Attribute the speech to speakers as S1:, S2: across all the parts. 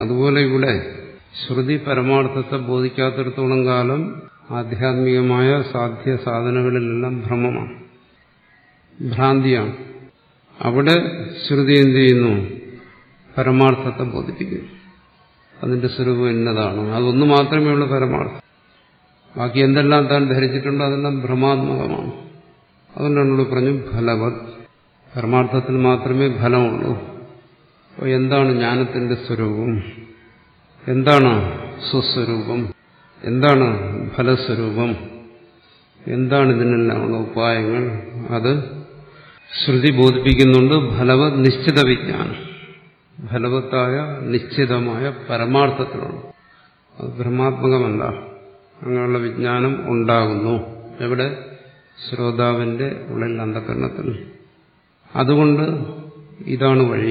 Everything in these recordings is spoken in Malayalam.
S1: അതുപോലെ ഇവിടെ ശ്രുതി പരമാർത്ഥത്തെ ബോധിക്കാത്തിടത്തോളം കാലം ആധ്യാത്മികമായ സാധ്യ സാധനങ്ങളിലെല്ലാം ഭ്രമമാണ് ഭ്രാന്തിയാണ് അവിടെ ശ്രുതി എന്ത് ചെയ്യുന്നു പരമാർത്ഥത്തെ ബോധിപ്പിക്കുന്നു അതിന്റെ സ്വരൂപം എന്നതാണ് അതൊന്നു മാത്രമേ ഉള്ളൂ പരമാർത്ഥം ബാക്കി എന്തെല്ലാം താൻ ധരിച്ചിട്ടുണ്ടോ അതെല്ലാം ഭ്രമാത്മകമാണ് അതുകൊണ്ടാണ് ഇവിടെ പറഞ്ഞു ഫലവത് പരമാർത്ഥത്തിൽ മാത്രമേ ഫലമുള്ളൂ അപ്പോൾ എന്താണ് ജ്ഞാനത്തിന്റെ സ്വരൂപം എന്താണ് സ്വസ്വരൂപം എന്താണ് ഫലസ്വരൂപം എന്താണ് ഇതിനെല്ലാമുള്ള ഉപായങ്ങൾ അത് ശ്രുതി ബോധിപ്പിക്കുന്നുണ്ട് ഫലവത് നിശ്ചിത വിജ്ഞാനം ഫലവത്തായ നിശ്ചിതമായ പരമാർത്ഥത്തിലുള്ള അത് ബ്രഹ്മാത്മകമല്ല അങ്ങനെയുള്ള വിജ്ഞാനം ഉണ്ടാകുന്നു എവിടെ ശ്രോതാവിന്റെ ഉള്ളിൽ അന്ധകരണത്തിൽ അതുകൊണ്ട് ഇതാണ് വഴി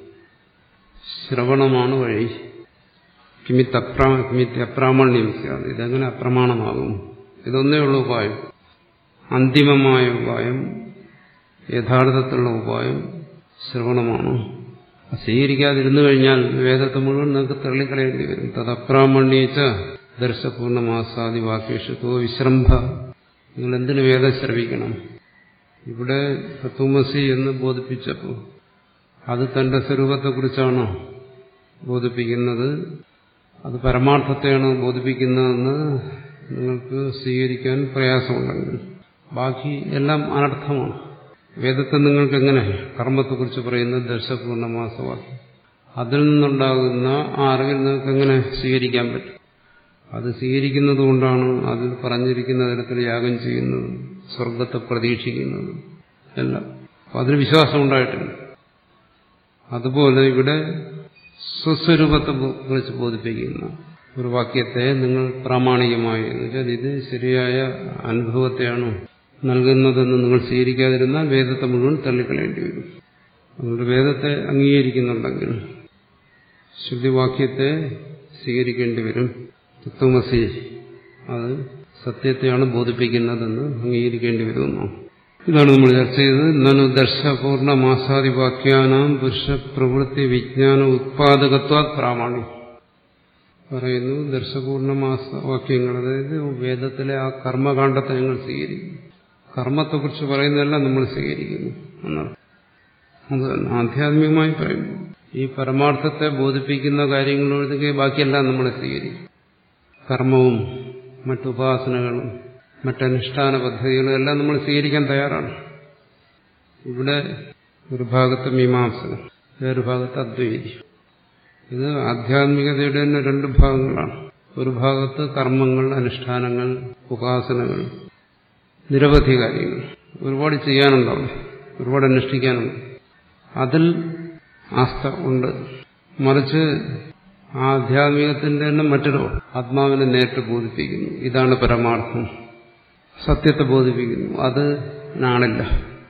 S1: ശ്രവണമാണ് വഴി കിമിത്തപ്രാ കിമിത്യപ്രാമണ്യം സ്യാത് ഇതെങ്ങനെ അപ്രമാണമാകും ഇതൊന്നേ ഉള്ള ഉപായം അന്തിമമായ ഉപായം യഥാർത്ഥത്തിലുള്ള ഉപായം ശ്രവണമാണ് സ്വീകരിക്കാതിരുന്നു കഴിഞ്ഞാൽ വേദത്തെ മുഴുവൻ നിങ്ങൾക്ക് തള്ളിക്കളയേണ്ടി വരും തദപ്രാമണ്യേച്ച ദർശപൂർണമാസാദി വാക്യേഷത്വ വിശ്രംഭ നിങ്ങൾ എന്തിനു വേദം ശ്രവിക്കണം ഇവിടെ തത്വമസി എന്ന് ബോധിപ്പിച്ചപ്പോൾ അത് തന്റെ സ്വരൂപത്തെക്കുറിച്ചാണോ ബോധിപ്പിക്കുന്നത് അത് പരമാർത്ഥത്തെയാണ് ബോധിപ്പിക്കുന്നതെന്ന് നിങ്ങൾക്ക് സ്വീകരിക്കാൻ പ്രയാസമുണ്ടെങ്കിൽ ബാക്കി എല്ലാം അനർത്ഥമാണ് വേദത്തെ നിങ്ങൾക്ക് എങ്ങനെ കർമ്മത്തെക്കുറിച്ച് പറയുന്നത് ദർശപൂർണമാസവാക്യം അതിൽ നിന്നുണ്ടാകുന്ന ആ അറിവിൽ നിങ്ങൾക്ക് എങ്ങനെ സ്വീകരിക്കാൻ പറ്റും അത് സ്വീകരിക്കുന്നത് കൊണ്ടാണ് അതിൽ പറഞ്ഞിരിക്കുന്ന തരത്തിൽ യാഗം ചെയ്യുന്നത് സ്വർഗത്തെ പ്രതീക്ഷിക്കുന്നത് എല്ലാം അപ്പം അതിന് വിശ്വാസം ഉണ്ടായിട്ടില്ല അതുപോലെ ഇവിടെ സ്വസ്വരൂപത്തെ കുറിച്ച് ബോധിപ്പിക്കുന്ന ഒരു വാക്യത്തെ നിങ്ങൾ പ്രാമാണികമായി എന്ന് വെച്ചാൽ ഇത് ശരിയായ അനുഭവത്തെയാണ് നൽകുന്നതെന്ന് നിങ്ങൾ സ്വീകരിക്കാതിരുന്നാൽ വേദത്തെ മുഴുവൻ തള്ളിക്കളയേണ്ടി വരും അതുകൊണ്ട് വേദത്തെ അംഗീകരിക്കുന്നുണ്ടെങ്കിൽ ശുദ്ധിവാക്യത്തെ സ്വീകരിക്കേണ്ടി വരും തത്വമസി അത് സത്യത്തെയാണ് ബോധിപ്പിക്കുന്നതെന്ന് അംഗീകരിക്കേണ്ടി വരുമെന്നോ ഇതാണ് നമ്മൾ ചർച്ച ചെയ്തത് നനു ദർശപൂർണ മാസാദിവാക്യാനാം പുരുഷ പ്രവൃത്തി വിജ്ഞാന ഉത്പാദകത്വ പ്രാമാണ്യം പറയുന്നു ദർശപൂർണ മാസവാക്യങ്ങൾ അതായത് വേദത്തിലെ ആ കർമ്മകാണ്ഡത്തെ ഞങ്ങൾ സ്വീകരിക്കുന്നു കർമ്മത്തെക്കുറിച്ച് പറയുന്നതെല്ലാം നമ്മൾ സ്വീകരിക്കുന്നു എന്നാണ് അത് ആധ്യാത്മികമായി പറയുന്നു ഈ പരമാർത്ഥത്തെ ബോധിപ്പിക്കുന്ന കാര്യങ്ങളൊഴികെ ബാക്കിയെല്ലാം നമ്മൾ സ്വീകരിക്കും കർമ്മവും മറ്റുപാസനകളും മറ്റനുഷ്ഠാന പദ്ധതികളും എല്ലാം നമ്മൾ സ്വീകരിക്കാൻ തയ്യാറാണ് ഇവിടെ ഒരു ഭാഗത്ത് മീമാംസകൻ വേറൊരു ഭാഗത്ത് അദ്വൈതി ഇത് ആധ്യാത്മികതയുടെ തന്നെ രണ്ട് ഭാഗങ്ങളാണ് ഒരു ഭാഗത്ത് കർമ്മങ്ങൾ അനുഷ്ഠാനങ്ങൾ ഉപാസനകൾ നിരവധി കാര്യങ്ങൾ ഒരുപാട് ചെയ്യാനുണ്ടാവും ഒരുപാട് അനുഷ്ഠിക്കാനുണ്ട് അതിൽ ആസ്ഥ ഉണ്ട് മറിച്ച് ആധ്യാത്മികത്തിന്റെ തന്നെ മറ്റൊരു ആത്മാവിനെ നേരിട്ട് ബോധിപ്പിക്കുന്നു ഇതാണ് പരമാർത്ഥം സത്യത്തെ ബോധിപ്പിക്കുന്നു അത് നാണില്ല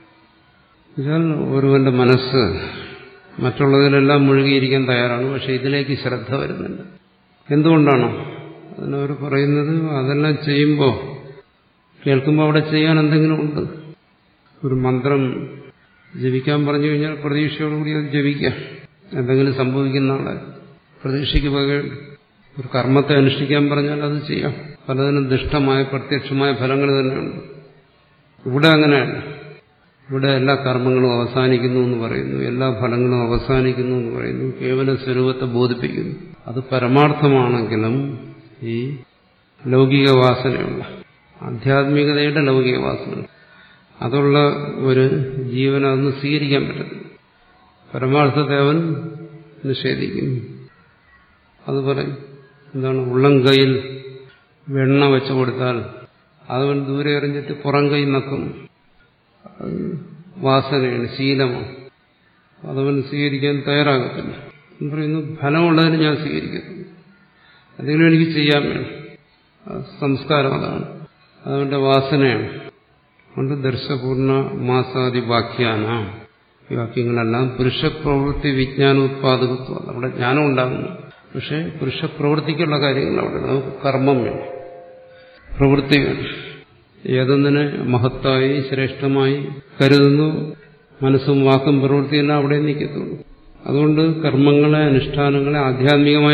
S1: എന്നാൽ ഒരുവന്റെ മനസ്സ് മറ്റുള്ളതിലെല്ലാം മുഴുകിയിരിക്കാൻ തയ്യാറാണ് പക്ഷെ ഇതിലേക്ക് ശ്രദ്ധ വരുന്നില്ല എന്തുകൊണ്ടാണ് അതിനവർ പറയുന്നത് അതെല്ലാം ചെയ്യുമ്പോൾ കേൾക്കുമ്പോൾ അവിടെ ചെയ്യാൻ എന്തെങ്കിലും ഉണ്ട് ഒരു മന്ത്രം ജപിക്കാൻ പറഞ്ഞു കഴിഞ്ഞാൽ പ്രതീക്ഷയോടുകൂടി അത് ജപിക്കാം എന്തെങ്കിലും സംഭവിക്കുന്ന ആളെ പ്രതീക്ഷയ്ക്ക് പകരം ഒരു കർമ്മത്തെ അനുഷ്ഠിക്കാൻ പറഞ്ഞാൽ അത് ചെയ്യാം പലതിനും ദുഷ്ടമായ പ്രത്യക്ഷമായ ഫലങ്ങൾ തന്നെയുണ്ട് ഇവിടെ അങ്ങനെയല്ല ഇവിടെ എല്ലാ കർമ്മങ്ങളും അവസാനിക്കുന്നു എന്ന് പറയുന്നു എല്ലാ ഫലങ്ങളും അവസാനിക്കുന്നു എന്ന് പറയുന്നു കേവല സ്വരൂപത്തെ ബോധിപ്പിക്കുന്നു അത് പരമാർത്ഥമാണെങ്കിലും ഈ ലൗകിക വാസനയുള്ള ആധ്യാത്മികതയുടെ ലൗകിക വാസന അതുള്ള ഒരു ജീവൻ അതൊന്നും സ്വീകരിക്കാൻ പറ്റത്തില്ല പരമാർത്ഥത്തെ അവൻ നിഷേധിക്കുന്നു അത് പറയും എന്താണ് ഉള്ളം കൈയിൽ വെണ്ണ വെച്ചു കൊടുത്താൽ അതവൻ ദൂരെ എറിഞ്ഞിട്ട് പുറം കൈ നക്കും അത് വാസനയാണ് ശീലമാണ് അതവൻ സ്വീകരിക്കാൻ തയ്യാറാകത്തില്ല എന്ന് പറയുന്നു ഫലമുള്ളതിന് ഞാൻ സ്വീകരിക്കുന്നു എന്തെങ്കിലും എനിക്ക് ചെയ്യാൻ വേണം സംസ്കാരം അതാണ് അതവന്റെ വാസനയാണ് അതുകൊണ്ട് ദർശപൂർണ മാസാദി വാക്യാന ഈ വാക്യങ്ങളെല്ലാം പുരുഷപ്രവൃത്തി വിജ്ഞാനോത്പാദകത്വം അവിടെ ജ്ഞാനം ഉണ്ടാകുന്നു പക്ഷെ പുരുഷപ്രവൃത്തിക്കുള്ള കാര്യങ്ങൾ അവിടെ നമുക്ക് കർമ്മം വേണം പ്രവൃത്തി വേണം ഏതൊന്നിനെ മഹത്തായി ശ്രേഷ്ഠമായി കരുതുന്നു മനസ്സും വാക്കും പ്രവൃത്തിയെല്ലാം അവിടെ നിൽക്കത്തുള്ളൂ അതുകൊണ്ട് കർമ്മങ്ങളെ അനുഷ്ഠാനങ്ങളെ ആധ്യാത്മികമായി